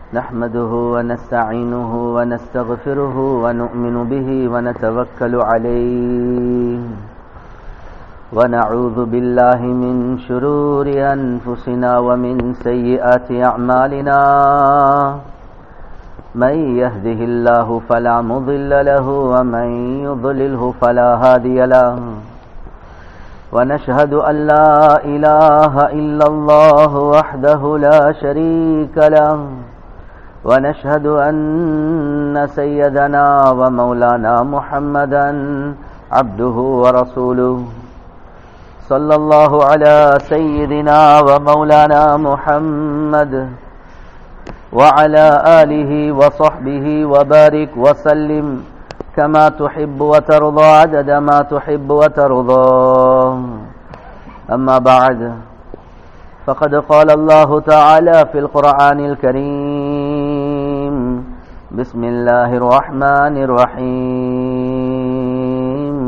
نحمده ونستعينه ونستغفره ونؤمن به ونتوكل عليه ونعوذ بالله من شرور أنفسنا ومن سيئات أعمالنا من يهده الله فلا مضل له ومن يضلله فلا هادي له ونشهد أن لا إله إلا الله وحده لا شريك له ونشهد أن سيدنا ومولانا محمدا عبده ورسوله صلى الله على سيدنا ومولانا محمد وعلى آله وصحبه وبارك وسلم كما تحب وترضى عدد ما تحب وترضى أما بعد فقد قال الله تعالى في القرآن الكريم بسم الله الرحمن الرحيم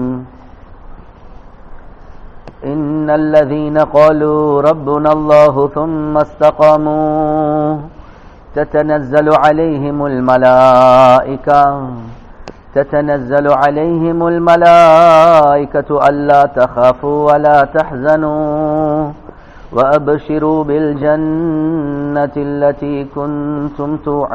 إن الذين قالوا ربنا الله ثم استقاموا تتنزل عليهم الملائكة تتنزل عليهم الملائكة ألا تخافوا ولا تحزنوا وأبشروا بالجنة التي كنتم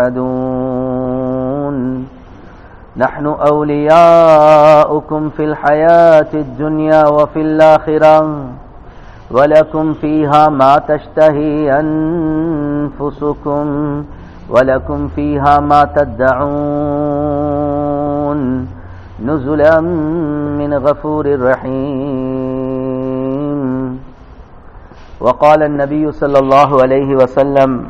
توعدون نحن أولياؤكم في الحياة الدنيا وفي الآخرة ولكم فيها ما تشتهي أنفسكم ولكم فيها ما تدعون نزلا من غفور رحيم وقال النبي صلى الله عليه وسلم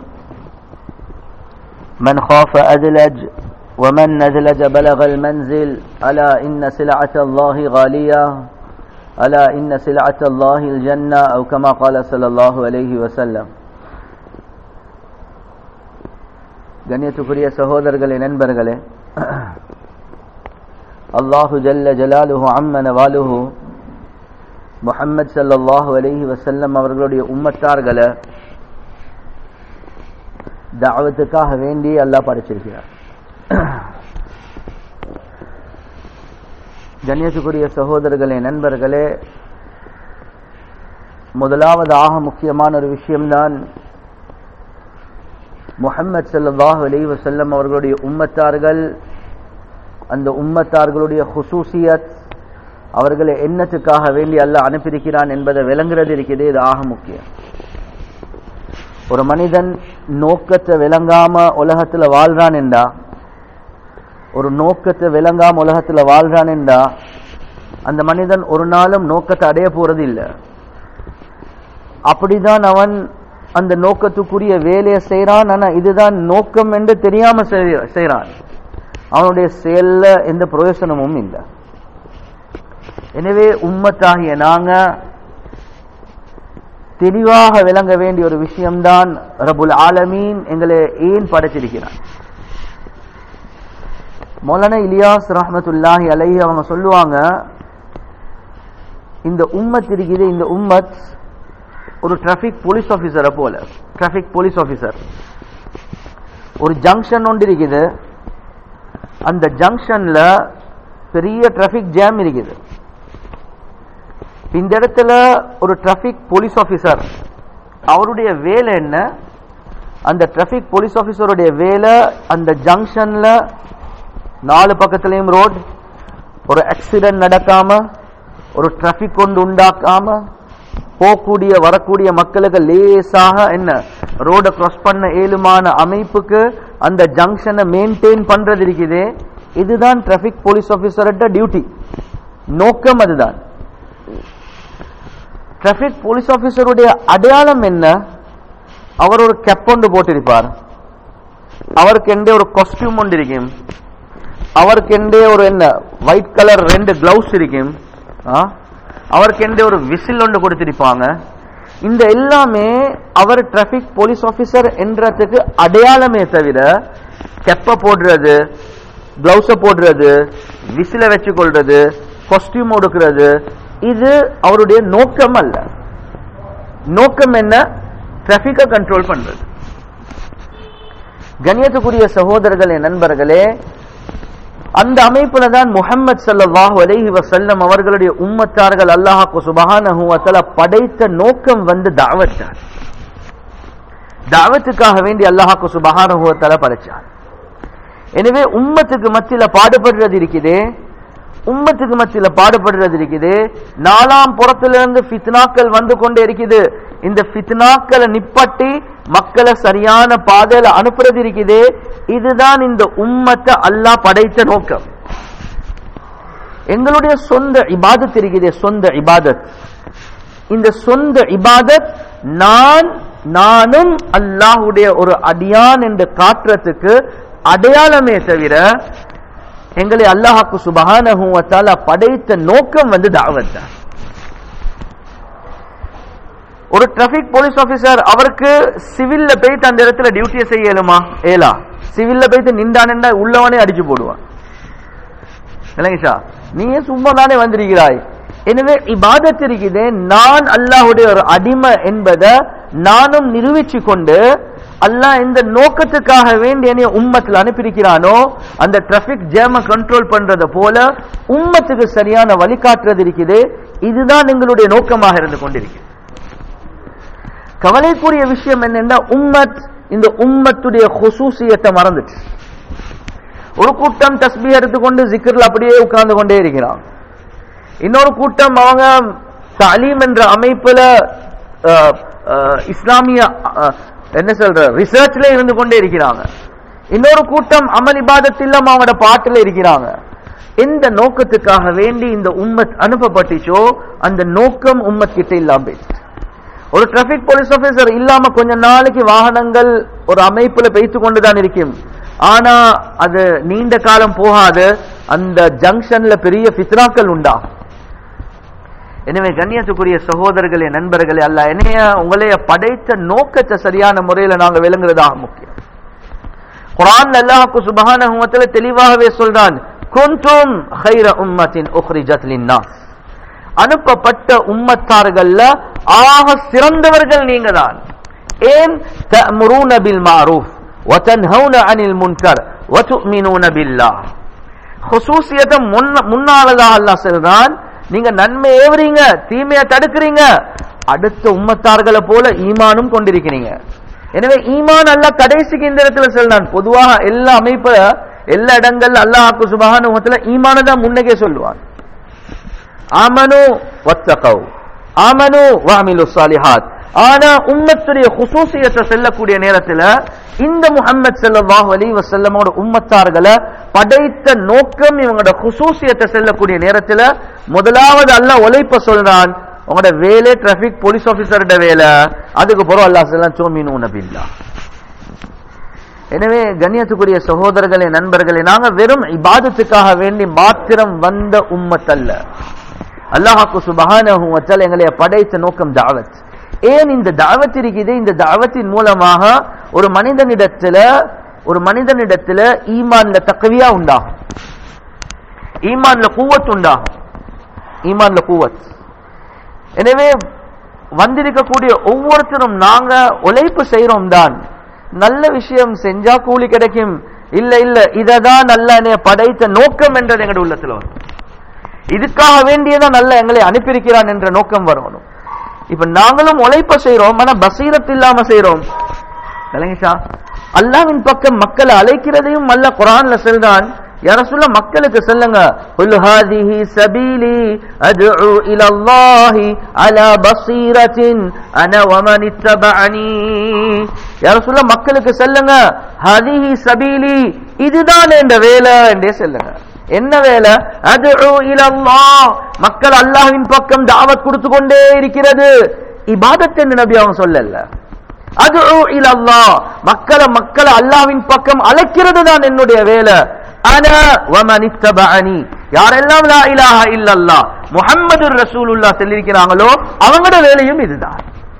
من خاف أدلج ومن نزلج بلغ المنزل ألا إن سلعة الله غالية ألا إن سلعة الله الجنة أو كما قال صلى الله عليه وسلم கண்ணியத்துக்குரிய சகோதரர்களே நண்பர்களே அல்லாஹு ஜல்ல ஜலாலுஹு அம்மன வாலுஹு முஹம்மது சல்லாஹு அலஹி வசல்லம் அவர்களுடைய உம்மத்தார்களை தாவத்துக்காக வேண்டி அல்லாஹ் படைச்சிருக்கிறார் கண்ணியத்துக்குரிய சகோதரர்களே நண்பர்களே முதலாவது ஆக முக்கியமான ஒரு விஷயம்தான் முஹம்மது சல்லாஹ் அலி வசல்லம் அவர்களுடைய உம்மத்தார்கள் அந்த உம்மத்தார்களுடைய ஹுசூசியத் அவர்களை எண்ணத்துக்காக வேண்டி அல்ல அனுப்பியிருக்கிறான் என்பதை விளங்குறது இருக்குது இது ஆக முக்கியம் ஒரு மனிதன் நோக்கத்தை விளங்காம உலகத்துல வாழ்றான் என்றா ஒரு நோக்கத்தை விளங்காம உலகத்துல வாழ்றான் என்றா அந்த மனிதன் ஒரு நாளும் நோக்கத்தை அடைய போறது இல்லை அப்படிதான் அவன் அந்த நோக்கத்துக்குரிய வேலையை செய்யறான் ஆனா இதுதான் நோக்கம் என்று தெரியாம செய்யறான் அவனுடைய செயல்ல எந்த பிரயோசனமும் இல்லை எனவே உம்மத்தாகிய நாங்க தெளிவாக விளங்க வேண்டிய ஒரு விஷயம்தான் ரபுல் ஆலமீன் எங்களை ஏன் படைச்சிருக்கிறான் மௌலானா இலியாஸ் ரஹமத்துல்லாஹி அலைஹி அவங்க சொல்லுவாங்க இந்த உம்மத் இருக்குது இந்த உம்மத் ஒரு டிராபிக் போலீஸ் ஆபீசரை போல டிராபிக் போலீஸ் ஆபீசர் ஒரு ஜங்ஷன் ஒன்று இருக்குது அந்த ஜங்ஷன்ல பெரிய டிராபிக் ஜாம் இருக்குது இந்த இடத்துல ஒரு டிராபிக் போலீஸ் ஆபீசர் அவருடைய வேலை என்ன அந்த டிராபிக் போலீஸ் ஆபீசருடைய வேலை அந்த ஜங்ஷன்ல நாலு பக்கத்திலையும் ரோட் ஒரு ஆக்சிடென்ட் நடக்காம ஒரு டிராபிக் கொண்டு உண்டாக்காம போகக்கூடிய வரக்கூடிய மக்களுக்கு லேசாக என்ன ரோட கிராஸ் பண்ண ஏழுமான அமைப்புக்கு அந்த ஜங்ஷனை மெயின்டைன் பண்றது இருக்குது இதுதான் டிராபிக் போலீஸ் ஆபீசர்கிட்ட டியூட்டி நோக்கம் அதுதான் டிராபிக் போலீஸ் ஆபீசருடைய அடையாளம் என்ன அவர் ஒரு கெப் ஒன்று போட்டிருப்பார் அவருக்கு எண்டே ஒரு காஸ்டியூம் ஒன்று இருக்கும் அவருக்கு எண்டே ஒரு என்ன ஒயிட் கலர் ரெண்டு கிளவுஸ் இருக்கும் அவருக்கு எண்டே ஒரு விசில் ஒன்று கொடுத்திருப்பாங்க இந்த எல்லாமே அவர் டிராபிக் போலீஸ் ஆபீசர் என்றதுக்கு அடையாளமே தவிர கெப்ப போடுறது கிளவுஸ போடுறது விசில வச்சு கொள்றது காஸ்டியூம் கொடுக்கிறது இது அவருடைய நோக்கம் அல்ல நோக்கம் என்ன டிராபிக்கை கண்ட்ரோல் பண்றது கண்ணியத்துக்குரிய சகோதரர்களே நண்பர்களே அந்த அமைப்புல தான் முஹம்மது ஸல்லல்லாஹு அலைஹி வஸல்லம் அவர்களுடைய உம்மத்தார்கள் அல்லாஹ்க்கு சுப்ஹானஹு வ தஆலா படைத்த நோக்கம் வந்து தஅவத் தான் தஅவத்துக்காக வேண்டி அல்லாஹ்க்கு சுப்ஹானஹு வ தஆலா படைச்சார் எனவே உம்மத்துக்கு மத்தியில பாடுபடுறது இருக்குதே உம்மத்துக்கு மத்தியில பாடுபடுறது இருக்குது நாலாம் புறத்திலிருந்து ஃபித்னாக்கள் வந்து கொண்டே இருக்குது இந்த ஃபித்னாக்களை நிப்பட்டி மக்களை சரியான பாதையில அனுப்புறது இருக்குது இதுதான் இந்த உம்மத்தை அல்லாஹ் படைத்த நோக்கம் எங்களுடைய சொந்த இபாதத் இருக்குது சொந்த இபாதத் இந்த சொந்த இபாதத் நான் நானும் அல்லாஹ்வுடைய ஒரு அடியான் என்று காட்டுறதுக்கு அடையாளமே தவிர எங்களை அல்லாஹாக்கு சுபஹானஹு வ தஆலா படைத்த நோக்கம் வந்து தாவத் தான் ஒரு டிராபிக் போலீஸ் ஆபீசர் அவருக்கு சிவில்ல போயிட்டு அந்த இடத்துல டியூட்டியை செய்ய இயலுமா ஏலா சிவில்ல போயிட்டு நின்றானே உள்ளவனே அடிச்சு போடுவான் இல்லைங்கஷா நீயே சும்மா தானே வந்திருக்கிறாய் எனவே இபாதத் இருக்குதே நான் அல்லாஹ்வுடைய ஒரு அடிமை என்பதை நானும் நிரூபிச்சு கொண்டு அல்லாஹ் இந்த நோக்கத்துக்காக வேண்டி என்னைய உம்மத்தில் அனுப்பியிருக்கிறானோ அந்த டிராபிக் ஜேம கண்ட்ரோல் பண்றத போல உம்மத்துக்கு சரியான வழிகாட்டுறது இருக்குது இதுதான் எங்களுடைய நோக்கமாக இருந்து கொண்டிருக்கு கவலைக்குரிய விஷயம் என்னன்னா உம்மத் இந்த உம்மத்துடைய ஹுசூசியத்தை மறந்துட்டு ஒரு கூட்டம் தஸ்பீ எடுத்துக்கொண்டு ஜிக்கர்ல அப்படியே உட்கார்ந்து கொண்டே இருக்கிறான் இன்னொரு கூட்டம் அவங்க தாலீம் என்ற அமைப்புல அஹ், அஹ், இஸ்லாமிய அஹ், என்ன சொல்ற ரிசர்ச்ல இருந்து கொண்டே இருக்கிறாங்க இன்னொரு கூட்டம் அமல் இபாதத் இல்லாம அவங்களோட பாட்டுல இருக்கிறாங்க எந்த நோக்கத்துக்காக வேண்டி இந்த உம்மத் அனுப்பப்பட்டுச்சோ அந்த நோக்கம் உம்மத் கிட்ட இல்லாம போயிடுச்சு ஒரு டிராபிக் போலீஸ் ஆபீசர் இல்லாம கொஞ்ச நாளைக்கு வாகனங்கள் ஒரு அமைப்புல பெய்த்து கொண்டுதான் இருக்கும் ஆனா அது நீண்ட காலம் போகாது அந்த ஜங்ஷன்ல பெரிய ஃபித்னாக்கள் உண்டாகும் எனவே கண்ணியத்துக்குரிய சகோதரர்களே நண்பர்களே அல்ல என்னைய உங்களைய படைத்த நோக்கத்தை சரியான முறையில நாங்க விளங்குறதாக முக்கியம் குரான் அல்லாஹ்க்கு சுப்ஹானஹு வ தஆலா தெளிவாகவே சொல்றான் குன்தும் خير உம்மத்தின் உக்ரிஜத் லின்னாஸ் அனுப்பப்பட்ட உம்மத்தார்கள்ல ஆக சிறந்தவர்கள் நீங்க தான் ஏன் தஅமுரூன பில் மாரூஃப் வ தன்ஹவுன அனில் முன்கர் வ துமினூன பில்லாஹ் ஹுசூசியத்தை முன்ன முன்னாலதாக அல்லாஹ் சொல்றான் நீங்க நன்மை ஏவுறீங்க தீமையை தடுக்கிறீங்க அடுத்த உம்மத்தார்களை போல ஈமானும் கொண்டிருக்கிறீங்க எனவே ஈமான் அல்லாஹ் கடைசிக்கு இந்த இடத்துல சொல்றான் பொதுவாக எல்லா அமைப்பு எல்லா இடங்கள்ல அல்லாஹ்க்கு சுபஹானுவத்துல ஈமான தான் முன்னகே சொல்லுவான் ஆமனு வத்தகவ் ஆமனு வாமிலு சாலிஹாத் ஆனா உம்மத்துடைய ஹுசூசியத்தை செல்லக்கூடிய நேரத்துல இந்த முஹம்மது ஸல்லல்லாஹு அலைஹி வஸல்லமோட உம்மத்தார்களை படைத்த நோக்கம் இவங்களோட ஹுசூசியத்தை செல்லக்கூடிய நேரத்துல முதலாவது அல்லாஹ் உழைப்ப சொல்றான் உங்களோட வேலை டிராபிக் போலீஸ் ஆபீசரோட வேலை அதுக்கு பிறகு அல்லாஹ் சொல்லலாம் சோமினு நபில்லா எனவே கண்ணியத்துக்குரிய சகோதரர்களே நண்பர்களே நாங்க வெறும் இபாதத்துக்காக வேண்டி மாத்திரம் வந்த உம்மத் அல்ல அல்லாஹாக்கு சுபஹானஹு வ தஆலா எங்களை படைத்த நோக்கம் தாவத் ஏன் இந்த தாவத் இருக்குது இந்த தாவத்தின் மூலமாக ஒரு மனிதனிடத்துல ஒரு மனிதனிடத்துல ஈமான்ல தக்கவியா உண்டாகும் ஈமான்ல கூவத் உண்டாகும் ஈமான்ல கூவத் எனவே வந்திருக்கக்கூடிய ஒவ்வொருத்தரும் நாங்க உழைப்பு செய்யறோம் தான் நல்ல விஷயம் செஞ்சா கூலி கிடைக்கும் இல்ல இல்ல இததான் நல்ல என்னைய படைத்த நோக்கம் என்றது எங்களுடைய உள்ளத்துல வரும் இதுக்காக வேண்டியதான் நல்ல எங்களை அனுப்பியிருக்கிறான் என்ற நோக்கம் வரணும் இப்ப நாங்களும் உழைப்ப செய்யறோம் ஆனா பசீரத் இல்லாம செய்யறோம் விளங்கிச்சா அல்லாவின் பக்கம் மக்களை அழைக்கிறதையும் அல்ல குரான்ல சொல்றான் யார சொல்ல மக்களுக்கு சொல்லுங்க குல் ஹாதிஹி சபீலி அத்உ இலா அல்லாஹி அலா பஸீரத்தின் அன வமன் இத்தபஅனி யார சொல்ல மக்களுக்கு சொல்லுங்க ஹாதிஹி சபீலி இதுதான் என்ற வேலை என்றே சொல்லுங்க என்ன வேலை அத்உ இலா அல்லாஹ் மக்கள் அல்லாஹ்வின் பக்கம் தாவத் கொடுத்து கொண்டே இருக்கிறது இபாதத் என்று நபி அவங்க சொல்லல அது அல்லாஹ் மக்களை மக்களை அல்லாஹ்வின் பக்கம் அழைக்கிறது தான் என்னுடைய வேலை அன வமன் இத்தபஅனி யாரெல்லாம் லா இலாஹ இல்லல்லாஹ் முஹம்மதுர் ரசூலுல்லாஹ் சொல்லியிருக்கிறாங்களோ அவங்களோட வேலையும் இதுதான்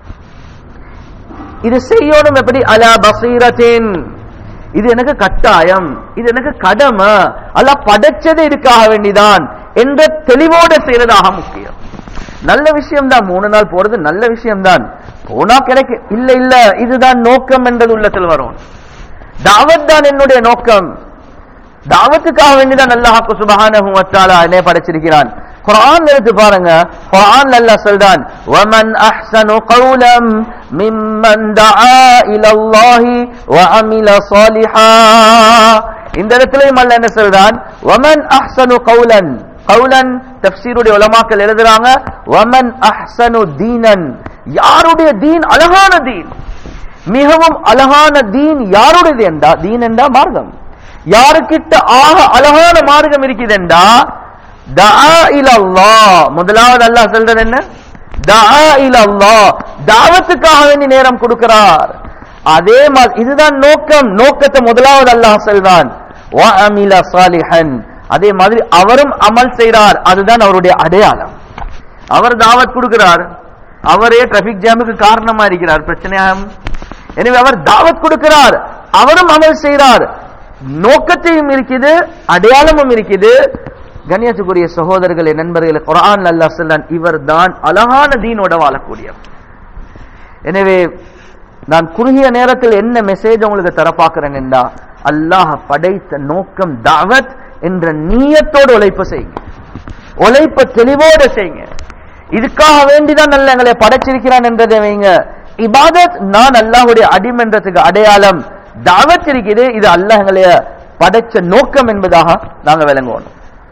இது செய்யணும் எப்படி அலா பசீரத்தின் இது எனக்கு கட்டாயம் இது எனக்கு கடமை அல்லாஹ் படைச்சது இதுக்காக வேண்டிதான் என்ற தெளிவோட செய்யறதாக முக்கியம் நல்ல விஷயம் தான் மூணு நாள் போறது நல்ல விஷயம் தான் போனா கிடைக்க இல்ல இல்ல இதுதான் நோக்கம் என்றது உள்ளத்தில் வரும் தாவத் தான் என்னுடைய நோக்கம் தாவத்துக்காக வேண்டிதான் அல்லாஹ் சுபஹானஹு வ தஆலா என்னை படைச்சிருக்கிறான் குர்ஆன் எடுத்து பாருங்க குர்ஆன் அல்லாஹ் சொல்றான் வமன் அஹ்ஸனு கௌலம் மிம்மன் தஆ இலல்லாஹி வ அமில ஸாலிஹா இந்த இடத்துலயும் அல்லாஹ் என்ன சொல்றான் வமன் அஹ்ஸனு கௌலன் கௌலன் தஃப்சீருடைய உலமாக்கள் எழுதுறாங்க வமன் அஹ்ஸனு தீனன் யாருடைய தீன் அழகான தீன் மிகவும் அழகான தீன் யாருடையது என்றா தீன் என்றா மார்க்கம் யாருக்கிட்ட ஆக அழகான மார்க்கம் இருக்குதுண்டா தஆ இலல்லாஹ் முதலாவது அல்லாஹ் சொல்றது என்ன தஆ இலல்லாஹ் தாவத்துக்காக வேண்டி நேரம் கொடுக்கிறார் அதே மாதிரி இதுதான் நோக்கம் நோக்கத்தை முதலாவது அல்லாஹ் சொல்றான் வ அமில சாலிஹன் அதே மாதிரி அவரும் அமல் செய்றார் அதுதான் அவருடைய அடையாளம் அவர் தாவத் கொடுக்கிறார் அவரே டிராபிக் ஜாமுக்கு காரணமா இருக்கிறார் பிரச்சனையாகும் எனவே அவர் தாவத் கொடுக்கிறார் அவரும் அமல் செய்கிறார் நோக்கத்தையும் இருக்குது அடையாளமும் இருக்குது கண்ணியத்துக்குரிய சகோதரர்களே நண்பர்களே குரான் அல்லாஹ் சொல்லான் இவர் தான் அழகான தீனோட வாழக்கூடியவர் எனவே நான் குறுகிய நேரத்தில் என்ன மெசேஜ் உங்களுக்கு தரப்பாக்குறேன் என்றா அல்லாஹ் படைத்த நோக்கம் தாவத் என்ற நீயத்தோடு உழைப்பு செய்யுங்க உழைப்ப தெளிவோடு செய்யுங்க இதுக்காக வேண்டிதான் நல்ல எங்களை படைச்சிருக்கிறான் என்றதை வைங்க இபாதத் நான் அல்லாஹுடைய அடிமன்றத்துக்கு அடையாளம் தாவத் இருக்குது இது அல்லாஹ் எங்களைய படைச்ச நோக்கம் என்பதாக நாங்க விளங்குவோம்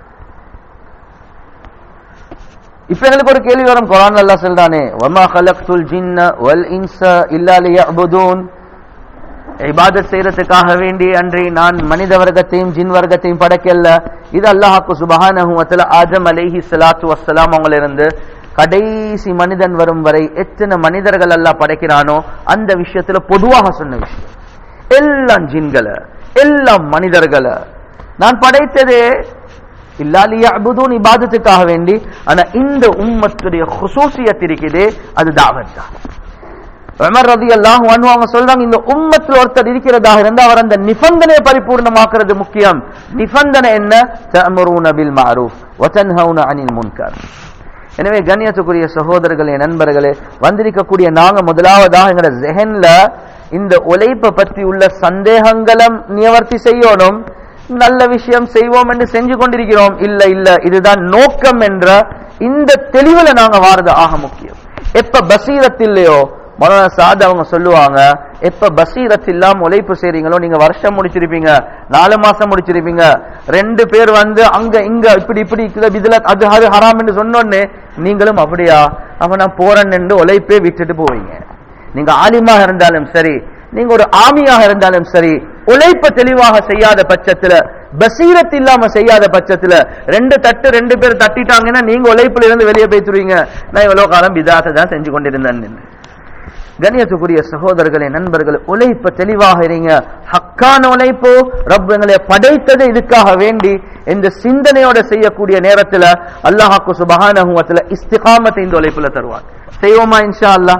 இப்ப எங்களுக்கு ஒரு கேள்வி வரும் குரான் அல்லாஹ் சொல்றானே வமா கலக்துல் ஜின்ன வல் இன்ச இல்லா லியஅபுதூன் இபாதத் செய்யறதுக்காக வேண்டி அன்றி நான் மனித வர்க்கத்தையும் ஜின் வர்க்கத்தையும் படைக்கல இது அல்லாஹாக்கு சுபஹானஹு வ தஆலா ஆதம் அலைஹி ஸலாத்து வஸ்ஸலாம் அவங்கள இருந்து கடைசி மனிதன் வரும் வரை எத்தனை மனிதர்கள் அல்லாஹ் படைக்கிறானோ அந்த விஷயத்துல பொதுவாக சொன்ன விஷயம் எல்லாம் ஜின்களை எல்லாம் மனிதர்களை நான் படைத்ததே இல்லாலிய அபுதூன் இபாதத்துக்காக வேண்டி ஆனா இந்த உம்மத்துடைய ஹுசூசியத் இருக்குதே அது தாவத் தான் உமர் ரலியல்லாஹு அன்ஹு அவங்க சொல்றாங்க இந்த உம்மத்தில் ஒருத்தர் இருக்கிறதாக இருந்தா அவர் அந்த நிபந்தனையை பரிபூர்ணமாக்குறது முக்கியம் நிபந்தனை என்ன தஅமுருன பில் மஅரூஃப் வ தன்ஹவுன அனில் முன்கர் எனவே கண்ணியத்துக்குரிய சகோதரர்களே நண்பர்களே வந்திருக்கக்கூடிய நாங்க முதலாவதாக எங்களோட ஜெஹன்ல இந்த உழைப்பை பற்றி உள்ள சந்தேகங்களும் நிவர்த்தி செய்யணும் நல்ல விஷயம் செய்வோம் என்று செஞ்சு கொண்டிருக்கிறோம் இல்ல இல்ல இதுதான் நோக்கம் என்ற இந்த தெளிவுல நாங்க வாரது ஆக முக்கியம் எப்ப பசீரத் இல்லையோ மௌலானா சாத் அவங்க சொல்லுவாங்க எப்ப பசீரத் இல்லாம உழைப்பு செய்றீங்களோ நீங்க வருஷம் முடிச்சிருப்பீங்க நாலு மாசம் முடிச்சிருப்பீங்க ரெண்டு பேர் வந்து அங்க இங்க இப்படி இப்படி இதுல இதுல அது அது ஹராம் என்று சொன்னோடனே நீங்களும் அப்படியா அப்ப நான் போறேன் என்று உழைப்பே விட்டுட்டு போவீங்க நீங்க ஆலிமாக இருந்தாலும் சரி நீங்க ஒரு ஆமியாக இருந்தாலும் சரி உழைப்ப தெளிவாக செய்யாத பட்சத்துல பசீரத் இல்லாம செய்யாத பட்சத்துல ரெண்டு தட்டு ரெண்டு பேர் தட்டிட்டாங்கன்னா நீங்க உழைப்புல இருந்து வெளியே போய்த்துருவீங்க நான் இவ்வளவு காலம் விதாத்தை தான் செஞ்சு கொண்டிருந்தேன் கண்ணியத்துக்குரிய சகோதரர்களே நண்பர்களே உழைப்ப தெளிவாக இருங்க ஹக்கான உழைப்போ ரப் எங்களை படைத்தது இதுக்காக வேண்டி இந்த சிந்தனையோட செய்யக்கூடிய நேரத்துல அல்லாஹாக்கு சுபஹானஹுவத்துல இஸ்திகாமத்தை இந்த உழைப்புல தருவார் செய்வோமா இன்ஷா அல்லாஹ்